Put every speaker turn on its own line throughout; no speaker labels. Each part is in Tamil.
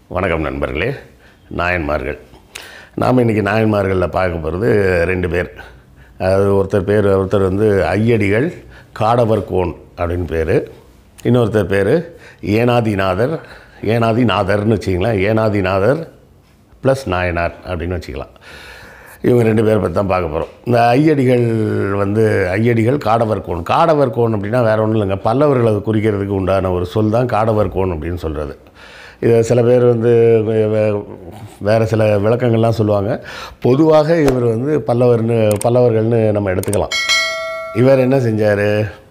வணக்கம் நண்பர்களே நாயன்மார்கள் நாம் இன்றைக்கி நாயன்மார்களில் பார்க்க போகிறது ரெண்டு பேர் அதாவது ஒருத்தர் பேர் ஒருத்தர் வந்து ஐயடிகள் காடவர் கோன் அப்படின்னு பேர் இன்னொருத்தர் பேர் ஏனாதிநாதர் ஏனாதிநாதர்னு வச்சிங்களேன் ஏனாதிநாதர் ப்ளஸ் நாயனார் அப்படின்னு வச்சுக்கலாம் இவங்க ரெண்டு பேரை பற்றி தான் பார்க்க போகிறோம் இந்த ஐயடிகள் வந்து ஐயடிகள் காடவர் கோன் காடவர் கோன் அப்படின்னா வேறு ஒன்றும் இல்லைங்க பல்லவர்களை குறிக்கிறதுக்கு உண்டான ஒரு சொல் தான் காடவர் கோன் அப்படின்னு சொல்கிறது இது சில பேர் வந்து வே- வே- வேறு சில விளக்கங்கள்லாம் சொல்லுவாங்க பொதுவாக இவர் வந்து பல்லவர்னு பல்லவர்கள்னு நம்ம எடுத்துக்கலாம் இவர் என்ன செஞ்சார்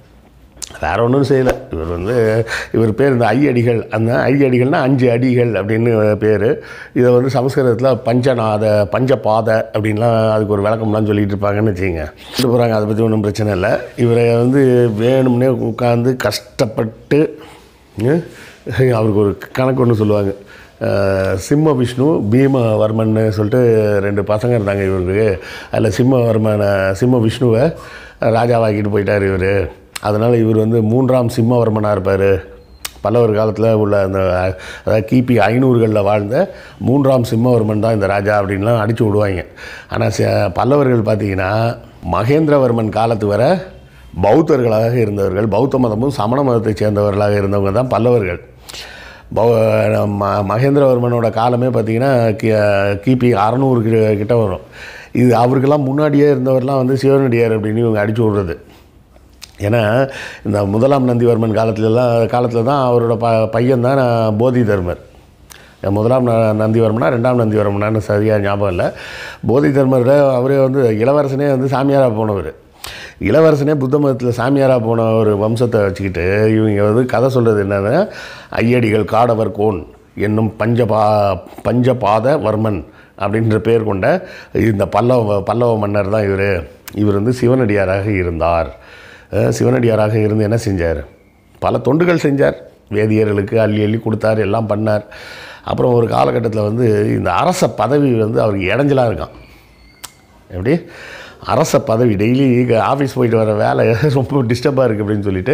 வேற ஒன்றும் செய்யலை இவர் வந்து இவர் பேர் இந்த ஐயடிகள் அந்த ஐயடிகள்னா அஞ்சு அடிகள் அப்படின்னு பேர் இதை வந்து சமஸ்கிருதத்தில் பஞ்சநாத பஞ்சபாத அப்படின்லாம் அதுக்கு ஒரு விளக்கம்லாம் சொல்லிட்டு இருப்பாங்கன்னு வச்சுங்க சொல்லிட்டு போகிறாங்க அதை பற்றி ஒன்றும் பிரச்சனை இல்லை இவரை வந்து வேணும்னே உட்காந்து கஷ்டப்பட்டு ஹம், அவருக்கு ஒரு கணக்கு ஒன்று சொல்லுவாங்க அஹ், சிம்ம விஷ்ணு பீமவர்மன் சொல்லிட்டு ரெண்டு பசங்க இருந்தாங்க இவருக்கு அதில் சிம்மவர்மனை சிம்ம விஷ்ணுவை ராஜாவாக்கிட்டு போயிட்டார் இவர் அதனால் இவர் வந்து மூன்றாம் சிம்மவர்மனாக இருப்பார் பல்லவர் காலத்தில் உள்ள அந்த அதாவது கிபி ஐநூறுகளில் வாழ்ந்த மூன்றாம் சிம்மவர்மன் தான் இந்த ராஜா அப்படின்லாம் அடித்து விடுவாங்க ஆனால் ச பல்லவர்கள் பார்த்தீங்கன்னா மகேந்திரவர்மன் காலத்து வரை பௌத்தர்களாக இருந்தவர்கள் பௌத்த மதமும் சமண மதத்தைச் சேர்ந்தவர்களாக இருந்தவங்க தான் பல்லவர்கள் பௌ ம மகேந்திரவர்மனோட காலமே பார்த்திங்கன்னா கி கிபி அறநூறு கிட்ட கிட்ட வரும் இது அவருக்கெல்லாம் முன்னாடியே இருந்தவர்லாம் வந்து சிவனடியார் அப்படின்னு இவங்க அடிச்சு விடுறது ஏன்னா இந்த முதலாம் நந்திவர்மன் காலத்துலலாம் காலத்தில் தான் அவரோட ப பையன் தான் போதி தர்மர் முதலாம் ந- நந்திவர்மனா ரெண்டாம் நந்திவர்மனான்னு சரியாக ஞாபகம் இல்லை போதி தர்மர் அவரே வந்து இளவரசனே வந்து சாமியாராக போனவர் இளவரசனே புத்த மதத்தில் சாமியாராக போன ஒரு வம்சத்தை வச்சுக்கிட்டு இவங்க வந்து கதை சொல்கிறது என்னன்னா ஐயடிகள் காடவர் கோன் என்னும் பஞ்சபா பஞ்சபாத வர்மன் அப்படின்ற பேர் கொண்ட இந்த பல்லவ பல்லவ மன்னர் தான் இவர் இவர் வந்து சிவனடியாராக இருந்தார் அஹ் சிவனடியாராக இருந்து என்ன செஞ்சார் பல தொண்டுகள் செஞ்சார் வேதியர்களுக்கு அள்ளி அள்ளி கொடுத்தார் எல்லாம் பண்ணார் அப்புறம் ஒரு காலகட்டத்தில் வந்து இந்த அரச பதவி வந்து அவருக்கு இடைஞ்சலாக இருக்கான் எப்படி அரச பதவி டெய்லி ஆஃபீஸ் போயிட்டு வர வேலை ரொம்ப டிஸ்டர்பாக இருக்குது அப்படின்னு சொல்லிட்டு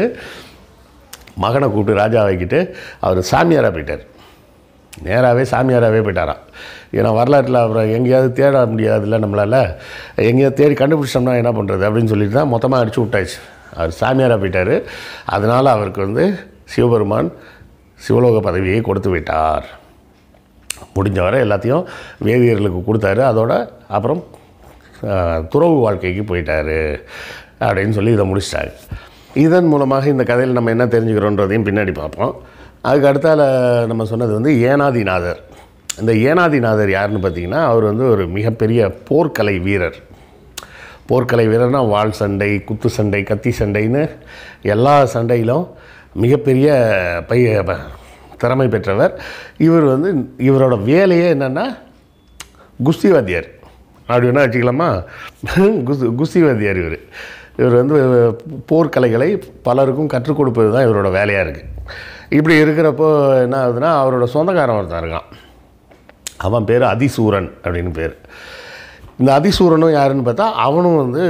மகனை கூப்பிட்டு ராஜா வைக்கிட்டு அவர் சாமியாராக போயிட்டார் நேராகவே சாமியாராகவே போயிட்டாராம் ஏன்னா வரலாற்றில் அப்புறம் எங்கேயாவது தேட முடியாதுல்ல நம்மளால் எங்கேயாவது தேடி கண்டுபிடிச்சோம்னா என்ன பண்ணுறது அப்படின்னு சொல்லிட்டு தான் மொத்தமாக அடிச்சு விட்டாச்சு அவர் சாமியாராக போயிட்டார் அதனால் அவருக்கு வந்து சிவபெருமான் சிவலோக பதவியை கொடுத்து விட்டார் முடிஞ்ச வரை எல்லாத்தையும் வேதியர்களுக்கு கொடுத்தாரு அதோட அப்புறம் ஆஹ், துறவு வாழ்க்கைக்கு போயிட்டாரு அப்படின்னு சொல்லி இதை முடிச்சிட்டாங்க இதன் மூலமாக இந்த கதையில் நம்ம என்ன தெரிஞ்சுக்கிறோன்றதையும் பின்னாடி பார்ப்போம் அதுக்கு அடுத்தால நம்ம சொன்னது வந்து ஏனாதிநாதர் இந்த ஏனாதிநாதர் யாருன்னு பார்த்தீங்கன்னா அவர் வந்து ஒரு மிகப்பெரிய போர்க்கலை வீரர் போர்க்கலை வீரர்னா வாள் சண்டை குத்து சண்டை கத்தி சண்டைன்னு எல்லா சண்டையிலும் மிகப்பெரிய பை ப- திறமை பெற்றவர் இவர் வந்து இவரோட வேலையே என்னென்னா குஸ்திவாத்தியார் அப்படி வேணால் வச்சுக்கலாமா குஸ் குஸ்திவாத்தியார் இவர் இவர் வந்து போர்க்கலைகளை பலருக்கும் கற்றுக் கொடுப்பது தான் இவரோட வேலையாக இருக்குது இப்படி இருக்கிறப்போ என்ன ஆகுதுன்னா அவரோட சொந்தக்காரன் ஒருத்தன் இருக்கான் அவன் பேர் அதிசூரன் அப்படின்னு பேர் இந்த அதிசூரனும் யாருன்னு பார்த்தா அவனும் வந்து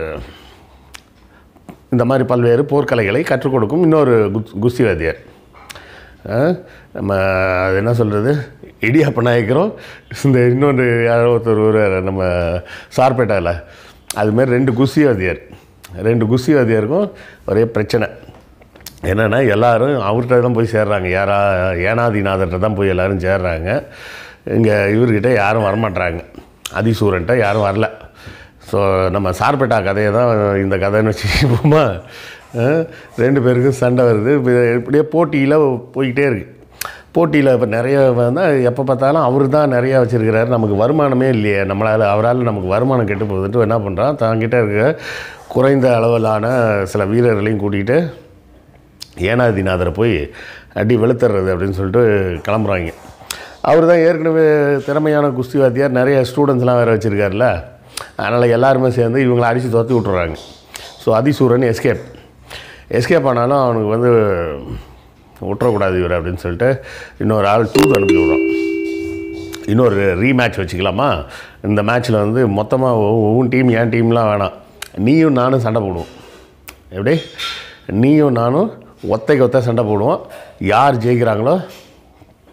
இந்த மாதிரி பல்வேறு போர்க்கலைகளை கற்றுக் கொடுக்கும் இன்னொரு குஸ் குஸ்திவாத்தியார் அஹ், நம்ம அது என்ன சொல்கிறது இடியாப்ப நாயக்கரும் இந்த இன்னொன்று யாரோ ஒருத்தர் வருவார் நம்ம சார்பேட்டாவில் அதுமாரி ரெண்டு குஸ்திவாதியார் ரெண்டு குஸ்திவாதியாருக்கும் ஒரே பிரச்சனை என்னென்னா எல்லாரும் அவர்கிட்ட தான் போய் சேர்றாங்க யாரா ஏனாதிநாதர்கிட்ட தான் போய் எல்லாரும் சேர்றாங்க இங்கே இவர்கிட்ட யாரும் வரமாட்றாங்க அதிசூரன்ட்ட யாரும் வரல ஸோ நம்ம சார்பேட்டா கதையை தான் இந்த கதைன்னு வச்சுப்போமா அஹ், ரெண்டு பேருக்கும் சண்டை வருது இப்ப இப்படியே போட்டியில் போய்கிட்டே இருக்குது போட்டியில் இப்போ நிறைய வந்தால் எப்போ பார்த்தாலும் அவர் தான் நிறையா வச்சுருக்கிறாரு நமக்கு வருமானமே இல்லையே நம்மளால் அவரால் நமக்கு வருமானம் கெட்டு போகுதுன்ட்டு என்ன பண்ணுறான் தங்கிட்ட இருக்க குறைந்த அளவிலான சில வீரர்களையும் கூட்டிகிட்டு ஏனாதிநாதரை போய் அடி வெளுத்துறது அப்படின்னு சொல்லிட்டு கிளம்புறாங்க அவர் தான் ஏற்கனவே திறமையான குஸ்தி வாத்தியார் நிறைய ஸ்டூடெண்ட்ஸ்லாம் வேறு வச்சுருக்காருல்ல அதனால் எல்லாருமே சேர்ந்து இவங்களை அடித்து துரத்தி விட்டுறாங்க ஸோ அதிசூரன் எஸ்கேப் எஸ்கேப் ஆனாலும் அவனுக்கு வந்து விட்டுறக்கூடாது இவர் அப்படின்னு சொல்லிட்டு இன்னொரு ஆள் தூது அனுப்பி விடுறான் இன்னொரு ரீமேட்ச் வச்சுக்கலாமா இந்த மேட்ச்சில் வந்து மொத்தமாக உன் டீம் என் டீம்லாம் வேணாம் நீயும் நானும் சண்டை போடுவோம் எப்படி நீயும் நானும் ஒத்தைக்கு ஒத்த சண்டை போடுவோம் யார் ஜெயிக்கிறாங்களோ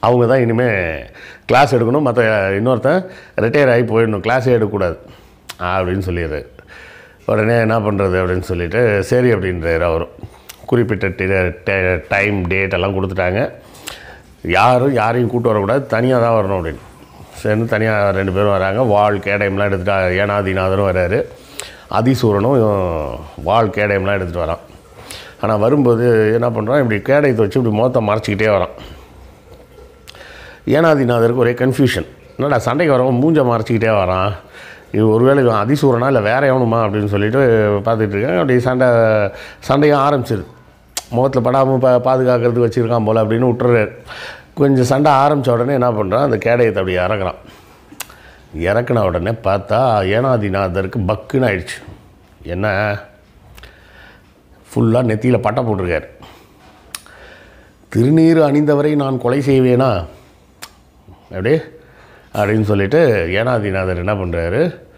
அவங்க தான் இனிமேல் கிளாஸ் எடுக்கணும் மற்ற இன்னொருத்தன் ரிட்டையர் ஆகி போயிடணும் கிளாஸே எடுக்கக்கூடாது அப்படின்னு சொல்லிடுறாரு உடனே என்ன பண்ணுறது அப்படின்னு சொல்லிட்டு சரி அப்படின்றாரு அவரும் குறிப்பிட்ட டைம் டேட் எல்லாம் கொடுத்துட்டாங்க யாரும் யாரையும் கூட்டு வரக்கூடாது தனியாக தான் வரணும் அப்படின்னு சேர்ந்து தனியாக ரெண்டு பேரும் வராங்க வாள் கேடயம்லாம் எடுத்துகிட்டு ஏனாதிநாதனும் வராரு அதிசூரனும் வாள் கேடயம்லாம் எடுத்துகிட்டு வரான் ஆனால் வரும்போது என்ன பண்ணுறான் இப்படி கேடயத்தை வச்சு இப்படி முகத்தை மறைச்சிக்கிட்டே வரான் ஏனாதிநாதருக்கு ஒரே கன்ஃபியூஷன் என்னடா சண்டைக்கு வரவன் மூஞ்ச மறைச்சிக்கிட்டே வரான் இது ஒருவேளை இவன் அதிசூரனா இல்லை வேற எவனுமா அப்படின்னு சொல்லிட்டு பார்த்துட்டு இருக்காங்க அப்படி சண்டை சண்டையும் ஆரம்பிச்சிருது முகத்தில் படாமல் பா பாதுகாக்கிறதுக்கு வச்சுருக்கான் போல் அப்படின்னு விட்டுறாரு கொஞ்சம் சண்டை ஆரம்பித்த உடனே என்ன பண்ணுறான் அந்த கேடயத்தை அப்படி இறக்குறான் இறக்குன உடனே பார்த்தா ஏனாதிநாதருக்கு பக்குன்னு ஆயிடுச்சு என்ன ஃபுல்லாக நெத்தியில் பட்டை போட்டிருக்காரு திருநீர் அணிந்தவரை நான் கொலை செய்வேனா அப்படியே அப்படின்னு சொல்லிட்டு ஏனாதிநாதர் என்ன பண்ணுறாரு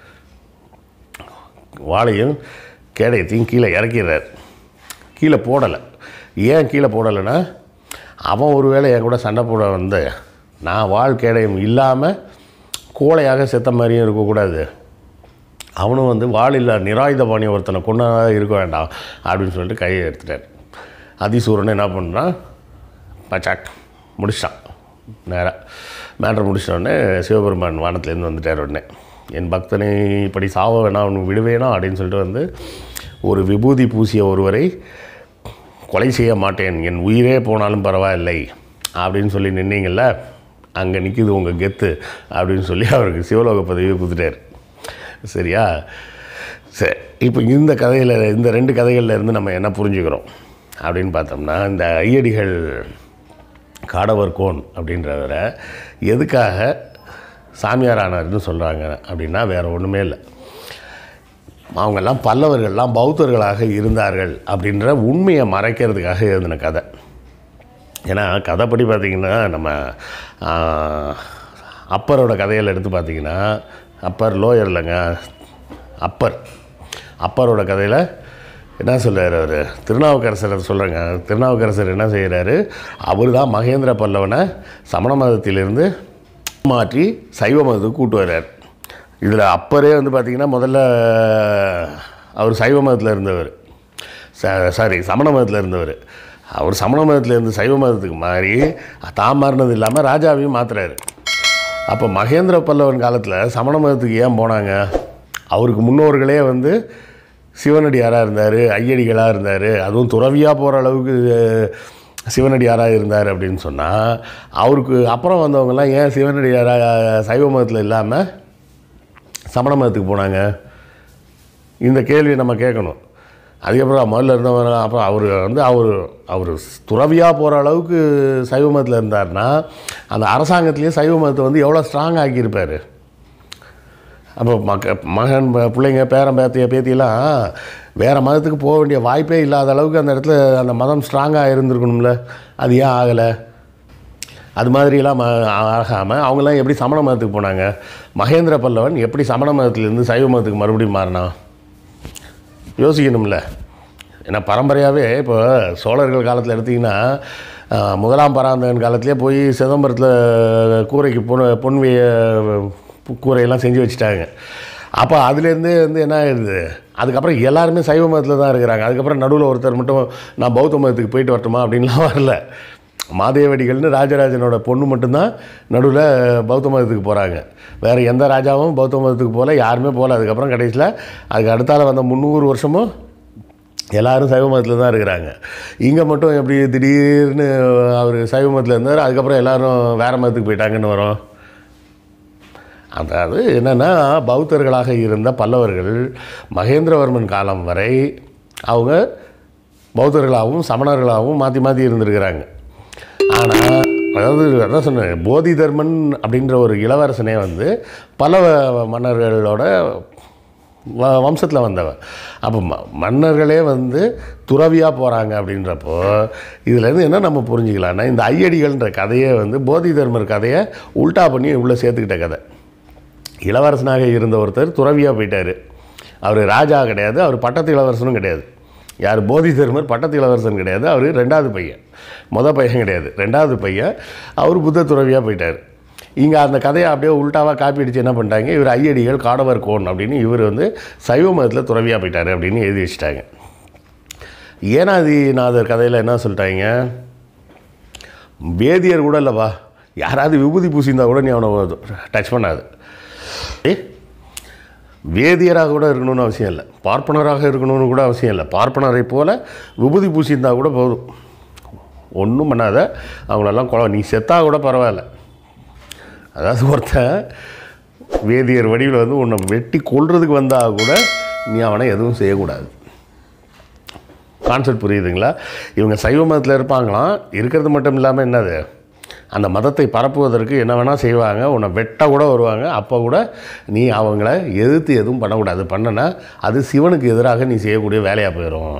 வாளையும் கேடயத்தையும் கீழே இறக்கிடுறார் கீழே போடலை ஏன் கீழே போடலைன்னா அவன் ஒரு வேளை என் கூட சண்டை போட வந்த நான் வாழ் கேடயம் இல்லாமல் கோழையாக செத்த மாதிரியும் இருக்கக்கூடாது அவனும் வந்து வாள் இல்லா நிராயுதபாணி ஒருத்தனை கொண்டதாக இருக்க வேண்டாம் அப்படின்னு சொல்லிட்டு கையை எடுத்துட்டார் அதிசூரன் என்ன பண்ணுறான் பச்சாக் முடிச்சிட்டான் நேராக மேட்ரு முடிச்சிட்டோடனே சிவபெருமான் வானத்துலேருந்து வந்துட்டார் உடனே என் பக்தனை இப்படி சாவ வேணாம் அவனுக்கு விடுவேனா அப்படின்னு சொல்லிட்டு வந்து ஒரு விபூதி பூசிய ஒருவரை கொலை செய்ய மாட்டேன் என் உயிரே போனாலும் பரவாயில்லை அப்படின்னு சொல்லி நின்னீங்கல்ல அங்கே நிற்கிது உங்கள் கெத்து அப்படின்னு சொல்லி அவருக்கு சிவலோக பதவியை கொடுத்துட்டார் சரியா சரி இப்போ இந்த கதையில் இந்த ரெண்டு கதைகளில் இருந்து நம்ம என்ன புரிஞ்சுக்கிறோம் அப்படின்னு பார்த்தோம்னா இந்த ஐயடிகள் காடவர் கோன் அப்படின்றவரை எதுக்காக சாமியார் ஆனார்னு சொல்கிறாங்க அப்படின்னா வேறு ஒன்றுமே இல்லை அவங்கெல்லாம் பல்லவர்கள்லாம் பௌத்தர்களாக இருந்தார்கள் அப்படின்ற உண்மையை மறைக்கிறதுக்காக எழுதின கதை ஏன்னா கதைப்படி பார்த்திங்கன்னா நம்ம ஆ, அப்பரோட கதையில் எடுத்து பார்த்திங்கன்னா அப்பர் லோயர் இல்லைங்க அப்பர் அப்பரோட கதையில் என்ன சொல்றாரு அவர் திருநாவுக்கரசரை சொல்கிறேங்க திருநாவுக்கரசர் என்ன செய்கிறாரு அவர் தான் மகேந்திர பல்லவனை சமண மதத்திலிருந்து மாற்றி சைவ மதத்துக்கு கூட்டு வர்றார் இதில் அப்பரே வந்து பார்த்திங்கன்னா முதல்ல அவர் சைவ மதத்தில் இருந்தவர் ச- சாரி சமண மதத்தில் இருந்தவர் அவர் சமண மதத்தில் இருந்து சைவ மதத்துக்கு மாறி தான் மாறினது இல்லாமல் ராஜாவையும் மாத்துறாரு அப்போ மகேந்திர பல்லவன் காலத்தில் சமண மதத்துக்கு ஏன் போனாங்க அவருக்கு முன்னோர்களே வந்து சிவனடியாராக இருந்தார் ஐயடிகளாக இருந்தார் அதுவும் துறவியாக போகிற அளவுக்கு அஹ், சிவனடியாராக இருந்தார் அப்படின்னு சொன்னால் அவருக்கு அப்புறம் வந்தவங்கெல்லாம் ஏன் சிவனடியாராக சைவ மதத்தில் இல்லாமல் சமண மதத்துக்கு போனாங்க இந்த கேள்வியை நம்ம கேட்கணும் அதுக்கப்புறம் முதல்ல இருந்தவர் அப்புறம் அவர் வந்து அவர் அவர் துறவியாக போகிற அளவுக்கு சைவ மதத்தில் இருந்தார்னா அந்த அரசாங்கத்திலேயே சைவ மதத்தை வந்து எவ்வளோ ஸ்ட்ராங் ஆக்கியிருப்பார் அப்போ மக்க மகன் ப- பிள்ளைங்க பேரன் பேத்திய பேத்தியெல்லாம் வேறு மதத்துக்கு போக வேண்டிய வாய்ப்பே இல்லாத அளவுக்கு அந்த இடத்துல அந்த மதம் ஸ்ட்ராங்காக இருந்திருக்கணும்ல அது ஏன் ஆகலை அது மாதிரிலாம் ம- ஆகாமல் அவங்களாம் எப்படி சமண மதத்துக்கு போனாங்க மகேந்திர பல்லவன் எப்படி சமண மதத்திலேருந்து சைவ மதத்துக்கு மறுபடியும் மாறினான் யோசிக்கணும்ல ஏன்னா பரம்பரையாகவே இப்போ சோழர்கள் காலத்தில் எடுத்திங்கன்னா ஆஹ், முதலாம் பராந்தகன் காலத்திலே போய் சிதம்பரத்தில் கூரைக்கு பொன் பொன்விய கூரையெல்லாம் செஞ்சு வச்சுட்டாங்க அப்போ அதுலேருந்து வந்து என்ன ஆயிடுது அதுக்கப்புறம் எல்லாருமே சைவ மதத்தில் தான் இருக்கிறாங்க அதுக்கப்புறம் நடுவில் ஒருத்தர் மட்டும் நான் பௌத்த மதத்துக்கு போயிட்டு வரட்டுமா அப்படின்லாம் வரல மாதேவடிகள்னு ராஜராஜனோட பொண்ணு மட்டும்தான் நடுவில் பௌத்த மதத்துக்கு போகிறாங்க வேறு எந்த ராஜாவும் பௌத்த மதத்துக்கு போகல யாருமே போகல அதுக்கப்புறம் கடைசியில் அதுக்கு அடுத்தால வந்த முந்நூறு வருஷமும் எல்லாரும் சைவ மதத்தில் தான் இருக்கிறாங்க இங்கே மட்டும் எப்படி திடீர்னு அவர் சைவ மதத்தில் இருந்தார் அதுக்கப்புறம் எல்லாரும் வேறு மதத்துக்கு போயிட்டாங்கன்னு வரும் அதாவது என்னென்னா பௌத்தர்களாக இருந்த பல்லவர்கள் மகேந்திரவர்மன் காலம் வரை அவங்க பௌத்தர்களாகவும் சமணர்களாகவும் மாற்றி மாற்றி இருந்திருக்கிறாங்க ஆனால் அதாவது அதான் சொன்னேன் போதி தர்மன் அப்படின்ற ஒரு இளவரசனே வந்து பல மன்னர்களோட வ வம்சத்தில் வந்தவன் அப்போ ம மன்னர்களே வந்து துறவியாக போகிறாங்க அப்படின்றப்போ இதுலேருந்து என்ன நம்ம புரிஞ்சுக்கலாம்னா இந்த ஐயடிகள்ன்ற கதையை வந்து போதி தர்மர் கதையை உல்டா பண்ணி உள்ளே சேர்த்துக்கிட்ட கதை இளவரசனாக இருந்த ஒருத்தர் துறவியாக போயிட்டார் அவர் ராஜா கிடையாது அவர் பட்டத்து இளவரசனும் கிடையாது யார் போதி தர்மர் பட்டத்து இளவரசன் கிடையாது அவர் ரெண்டாவது பையன் மொதல் பையன் கிடையாது ரெண்டாவது பையன் அவர் புத்த துறவியாக போயிட்டார் இங்கே அந்த கதையை அப்படியே உல்ட்டாவாக காப்பி அடித்து என்ன பண்ணிட்டாங்க இவர் ஐயடிகள் காடவர் கோன் அப்படின்னு இவர் வந்து சைவ மதத்தில் துறவியாக போயிட்டார் அப்படின்னு எழுதி வச்சுட்டாங்க ஏனாதிநாதர் கதையில் என்ன சொல்லிட்டாங்க வேதியர் கூட இல்லைப்பா யாராவது விபூதி பூசியிருந்தா கூட நீ அவனை டச் பண்ணாது ஏய், வேதியராக கூட இருக்கணும்னு அவசியம் இல்லை பார்ப்பனராக இருக்கணும்னு கூட அவசியம் இல்லை பார்ப்பனரை போல விபூதி பூசியிருந்தா கூட போதும் ஒன்றும் பண்ணாத அவங்களெல்லாம் கொலை நீ செத்தா கூட பரவாயில்ல அதாவது ஒருத்தன் வேதியர் வடிவில் வந்து உன்னை வெட்டி கொல்றதுக்கு வந்தால் கூட நீ அவனை எதுவும் செய்யக்கூடாது கான்செப்ட் புரியுதுங்களா இவங்க சைவ மதத்தில் இருப்பாங்களாம் இருக்கிறது மட்டும் இல்லாமல் என்னது அந்த மதத்தை பரப்புவதற்கு என்ன வேணால் செய்வாங்க உன்னை வெட்ட கூட வருவாங்க அப்போ கூட நீ அவங்கள எதிர்த்து எதுவும் பண்ணக்கூடாது பண்ணனா அது சிவனுக்கு எதிராக நீ செய்யக்கூடிய வேலையாக போயிடும்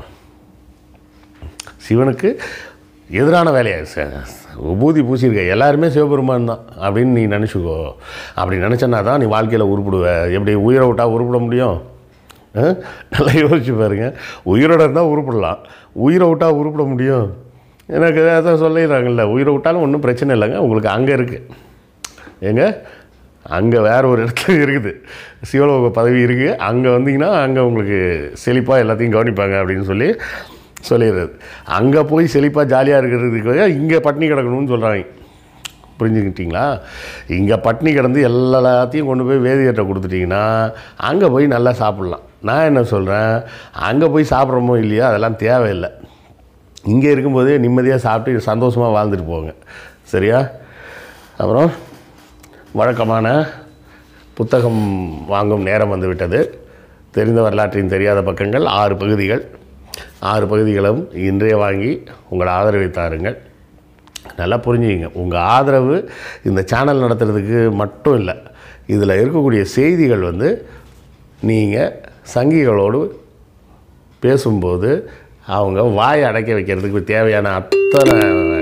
சிவனுக்கு எதிரான வேலையா சார் உபூதி பூசியிருக்க எல்லாருமே சிவபெருமான் தான் அப்படின்னு நீ நினச்சிக்கோ அப்படி நினச்சனா தான் நீ வாழ்க்கையில் உருப்பிடுவ எப்படி உயிரை விட்டா உருப்பிட முடியும் ஆ? நல்லா யோசிச்சு பாருங்க உயிரோட இருந்தால் உருப்பிடலாம் உயிரை விட்டா உருப்பிட முடியும் எனக்கு அதான் சொல்லிடுறாங்கல்ல உயிரை விட்டாலும் ஒன்றும் பிரச்சனை இல்லைங்க உங்களுக்கு அங்கே இருக்குது ஏங்க அங்கே வேற ஒரு இடத்துல இருக்குது சிவலோக பதவி இருக்குது அங்கே வந்தீங்கன்னா அங்கே உங்களுக்கு செழிப்பாக எல்லாத்தையும் கவனிப்பாங்க அப்படின்னு சொல்லி சொல்லிடுறது அங்கே போய் செழிப்பாக ஜாலியாக இருக்கிறதுக்கு இங்கே பட்னி கிடக்கணும்னு சொல்கிறாங்க புரிஞ்சுக்கிட்டீங்களா இங்கே பட்னி கிடந்து எல்லாத்தையும் கொண்டு போய் வேதியர்கிட்ட கொடுத்துட்டிங்கன்னா அங்கே போய் நல்லா சாப்பிட்லாம் நான் என்ன சொல்கிறேன் அங்கே போய் சாப்பிட்றோமோ இல்லையோ அதெல்லாம் தேவையில்லை இங்கே இருக்கும்போதே நிம்மதியாக சாப்பிட்டு சந்தோஷமாக வாழ்ந்துட்டு போங்க சரியா அப்புறம் வழக்கமான புத்தகம் வாங்கும் நேரம் வந்துவிட்டது தெரிந்த வரலாற்றின் தெரியாத பக்கங்கள் ஆறு பகுதிகள் ஆறு பகுதிகளும் இன்றைய வாங்கி உங்கள் ஆதரவை தாருங்கள் நல்லா புரிஞ்சுக்கிங்க உங்கள் ஆதரவு இந்த சேனல் நடத்துறதுக்கு மட்டும் இல்லை இதில் இருக்கக்கூடிய செய்திகள் வந்து நீங்கள் சங்கிகளோடு பேசும்போது அவங்க வாயை அடைக்க வைக்கிறதுக்கு தேவையான அத்தனை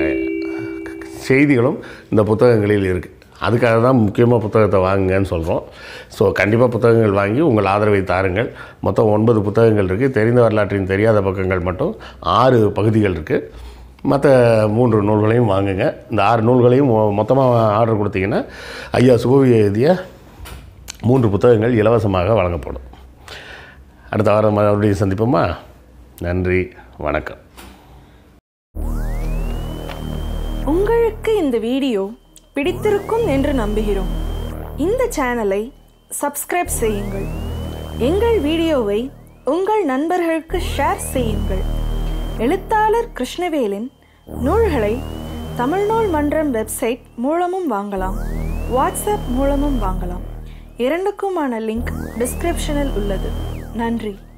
செய்திகளும் இந்த புத்தகங்களில் இருக்குது அதுக்காக தான் முக்கியமாக புத்தகத்தை வாங்குங்கன்னு சொல்கிறோம் ஸோ கண்டிப்பாக புத்தகங்கள் வாங்கி உங்கள் ஆதரவை தாருங்கள் மொத்தம் ஒன்பது புத்தகங்கள் இருக்குது தெரிந்த வரலாற்றின் தெரியாத பக்கங்கள் மட்டும் ஆறு பகுதிகள் இருக்குது மற்ற மூன்று நூல்களையும் வாங்குங்க இந்த ஆறு நூல்களையும் மொத்தமாக ஆர்டர் கொடுத்தீங்கன்னா ஐயா சுகவி எழுதிய மூன்று புத்தகங்கள் இலவசமாக வழங்கப்படும் அடுத்த வாரம் மறுபடியும் சந்திப்போமா நன்றி வணக்கம்
உங்களுக்கு இந்த வீடியோ பிடித்திருக்கும் என்று நம்புகிறோம் இந்த சேனலை சப்ஸ்கிரைப் செய்யுங்கள் எங்கள் வீடியோவை உங்கள் நண்பர்களுக்கு ஷேர் செய்யுங்கள் எழுத்தாளர் கிருஷ்ணவேலின் நூல்களை தமிழ்நூல் மன்றம் வெப்சைட் மூலமும் வாங்கலாம் வாட்ஸ்அப் மூலமும் வாங்கலாம் இரண்டுக்குமான லிங்க் டிஸ்கிரிப்ஷனில் உள்ளது நன்றி